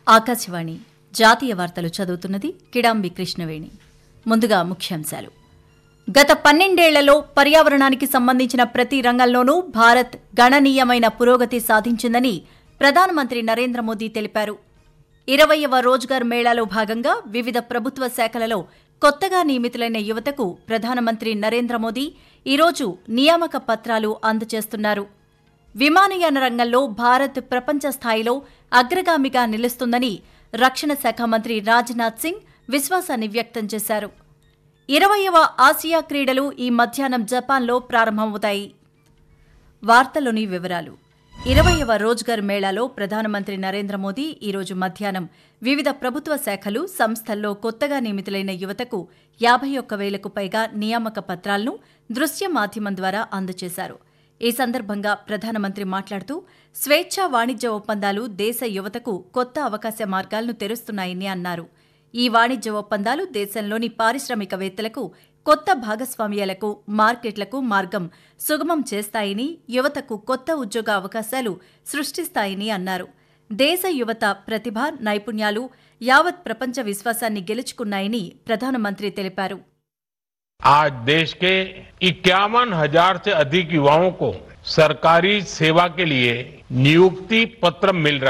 ఆకాశవాణి జాతీయ వార్తలు చదువుతున్నది కిడాంబి కృష్ణవేణి ముందుగా ముఖ్యాంశాలు గత పన్నెండేళ్లలో పర్యావరణానికి సంబంధించిన ప్రతి రంగంలోనూ భారత్ గణనీయమైన పురోగతి సాధించిందని ప్రధానమంత్రి నరేంద్ర మోదీ తెలిపారు ఇరవయవ రోజ్గార్ మేళాలో భాగంగా వివిధ ప్రభుత్వ శాఖలలో కొత్తగా నియమితులైన యువతకు ప్రధానమంత్రి నరేంద్ర మోదీ ఈరోజు నియామక పత్రాలు అందజేస్తున్నారు విమానయాన రంగంలో భారత్ ప్రపంచ స్థాయిలో అగ్రగామిగా నిలుస్తుందని రక్షణ శాఖ మంత్రి రాజ్నాథ్ సింగ్ విశ్వాసాన్ని వ్యక్తం చేశారు ఇరవయవ ఆసియా క్రీడలు ఈ మధ్యాహ్నం జపాన్లో ప్రారంభమవుతాయి వార్తలోని వివరాలు ఇరవయవ రోజ్గర్ మేళాలో ప్రధానమంత్రి నరేంద్ర మోదీ ఈరోజు మధ్యాహ్నం వివిధ ప్రభుత్వ శాఖలు సంస్థల్లో కొత్తగా నియమితులైన యువతకు యాభై ఒక్క వేలకు పైగా నియామక పత్రాలను దృశ్య మాధ్యమం ద్వారా అందజేశారు ఈ సందర్భంగా ప్రధానమంత్రి మాట్లాడుతూ స్వేచ్ఛా వాణిజ్య ఒప్పందాలు దేశ యువతకు కొత్త అవకాశ మార్గాలను తెరుస్తున్నాయని అన్నారు ఈ వాణిజ్య ఒప్పందాలు దేశంలోని పారిశ్రామికవేత్తలకు కొత్త భాగస్వామ్యాలకు మార్కెట్లకు మార్గం సుగమం చేస్తాయని యువతకు కొత్త ఉద్యోగ అవకాశాలు సృష్టిస్తాయని అన్నారు దేశ యువత ప్రతిభ నైపుణ్యాలు యావత్ ప్రపంచ విశ్వాసాన్ని గెలుచుకున్నాయని ప్రధానమంత్రి తెలిపారు आज देश के इक्यावन हजार से अधिक युवाओं को सरकारी सेवा के लिए नियुक्ति पत्र मिल रहे